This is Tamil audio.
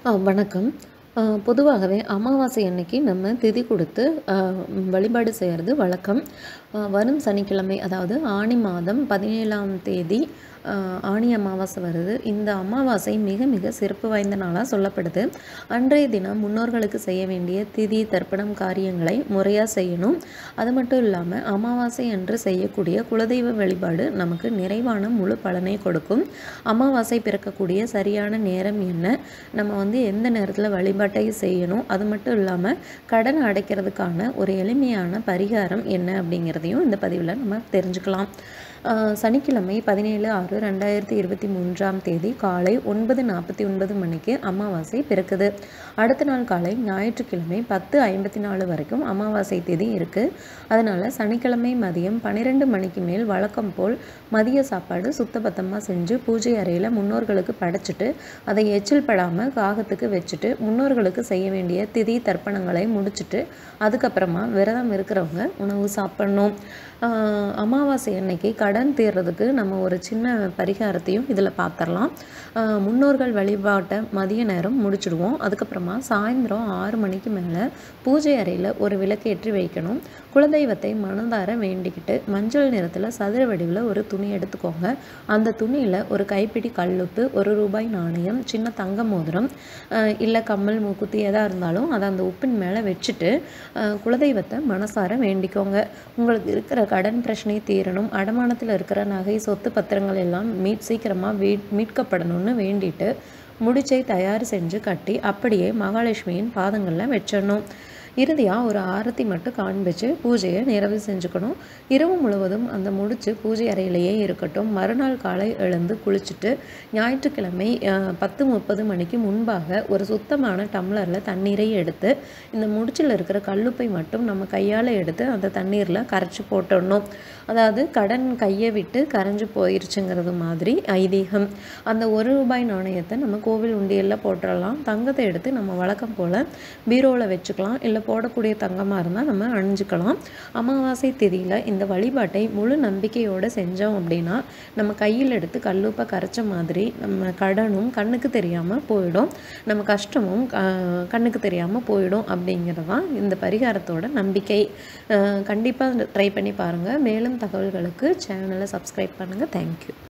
ஆ வணக்கம் பொதுவாகவே அமாவாசை அன்னைக்கு நம்ம திதி கொடுத்து வழிபாடு செய்கிறது வழக்கம் வரும் சனிக்கிழமை அதாவது ஆனி மாதம் பதினேழாம் தேதி ஆனி அமாவாசை வருது இந்த அமாவாசை மிக மிக சிறப்பு வாய்ந்த நாளாக சொல்லப்படுது அன்றைய தினம் முன்னோர்களுக்கு செய்ய வேண்டிய திதி தர்ப்பணம் காரியங்களை முறையாக செய்யணும் அது மட்டும் இல்லாமல் அமாவாசை அன்று செய்யக்கூடிய குலதெய்வ வழிபாடு நமக்கு நிறைவான முழு பலனை கொடுக்கும் அமாவாசை பிறக்கக்கூடிய சரியான நேரம் என்ன நம்ம வந்து எந்த நேரத்தில் வழிபாட்டை செய்யணும் அது மட்டும் இல்லாமல் கடன் அடைக்கிறதுக்கான ஒரு எளிமையான பரிகாரம் என்ன அப்படிங்கிறதையும் இந்த பதிவில் நம்ம தெரிஞ்சுக்கலாம் சனிக்கிழமை பதினேழு ஆறு ரெண்டாயிரத்தி இருபத்தி மூன்றாம் தேதி காலை ஒன்பது நாற்பத்தி ஒன்பது மணிக்கு அமாவாசை பிறக்குது அடுத்த நாள் காலை ஞாயிற்றுக்கிழமை பத்து ஐம்பத்தி நாலு வரைக்கும் அமாவாசை தேதி இருக்குது அதனால் சனிக்கிழமை மதியம் பன்னிரெண்டு மணிக்கு மேல் வழக்கம் போல் மதிய சாப்பாடு சுத்தபத்தமாக செஞ்சு பூஜை அறையில் முன்னோர்களுக்கு படைச்சிட்டு அதை எச்சில் படாமல் காகத்துக்கு வச்சுட்டு முன்னோர்களுக்கு செய்ய வேண்டிய திதி தர்ப்பணங்களை முடிச்சுட்டு அதுக்கப்புறமா விரதம் இருக்கிறவங்க உணவு சாப்பிட்ணும் அமாவாசை அன்னைக்கு கடன் தீர்றதுக்கு நம்ம ஒரு சின்ன பரிகாரத்தையும் இதில் பார்த்துடலாம் முன்னோர்கள் வழிபாட்டை மதிய நேரம் முடிச்சிடுவோம் அதுக்கப்புறமா சாயந்தரம் ஆறு மணிக்கு மேலே பூஜை அறையில் ஒரு விளக்கேற்றி வைக்கணும் குலதெய்வத்தை மனதார வேண்டிக்கிட்டு மஞ்சள் நிறத்தில் சதுர வடிவில் ஒரு துணி எடுத்துக்கோங்க அந்த துணியில் ஒரு கைப்பிடி கல்லுப்பு ஒரு ரூபாய் நாணயம் சின்ன தங்க மோதிரம் இல்லை கம்மல் மூக்குத்தி எதாக இருந்தாலும் அதை அந்த உப்பின் மேலே வச்சுட்டு குலதெய்வத்தை மனசார வேண்டிக்கோங்க உங்களுக்கு இருக்கிற கடன் பிரச்சனை தீரணும் அடமானத்தில் இருக்கிற நகை சொத்து பத்திரங்கள் எல்லாம் மீட் சீக்கிரமாக வீ மீட்கப்படணும்னு வேண்டிட்டு முடிச்சை தயார் செஞ்சு கட்டி அப்படியே மகாலட்சுமியின் பாதங்களில் வச்சிடணும் இறுதியாக ஒரு ஆரத்தி மட்டும் காண்பிச்சு பூஜையை நிறைவு செஞ்சுக்கணும் இரவு முழுவதும் அந்த முடிச்சு பூஜை அறையிலேயே இருக்கட்டும் மறுநாள் காலை எழுந்து குளிச்சுட்டு ஞாயிற்றுக்கிழமை பத்து முப்பது மணிக்கு முன்பாக ஒரு சுத்தமான டம்ளரில் தண்ணீரை எடுத்து இந்த முடிச்சில் இருக்கிற கல்லுப்பை மட்டும் நம்ம கையால் எடுத்து அந்த தண்ணீரில் கரைச்சி போட்டுடணும் அதாவது கடன் கையை விட்டு கரைஞ்சி போயிருச்சுங்கிறது மாதிரி ஐதீகம் அந்த ஒரு ரூபாய் நாணயத்தை நம்ம கோவில் உண்டியலில் போட்டுடலாம் தங்கத்தை எடுத்து நம்ம வழக்கம் போல் பீரோவில் வச்சுக்கலாம் இல்லை போடக்கூடிய தங்கமாக இருந்தால் நம்ம அணிஞ்சுக்கலாம் அமாவாசை திதியில் இந்த வழிபாட்டை முழு நம்பிக்கையோடு செஞ்சோம் அப்படின்னா நம்ம கையில் எடுத்து கல்லுப்பை கரைச்ச மாதிரி நம்ம கடனும் கண்ணுக்கு தெரியாமல் போயிடும் நம்ம கஷ்டமும் கண்ணுக்கு தெரியாமல் போயிடும் அப்படிங்கிறது தான் இந்த பரிகாரத்தோட நம்பிக்கை கண்டிப்பாக ட்ரை பண்ணி பாருங்கள் மேலும் தகவல்களுக்கு சேனலை சப்ஸ்கிரைப் பண்ணுங்கள் தேங்க்யூ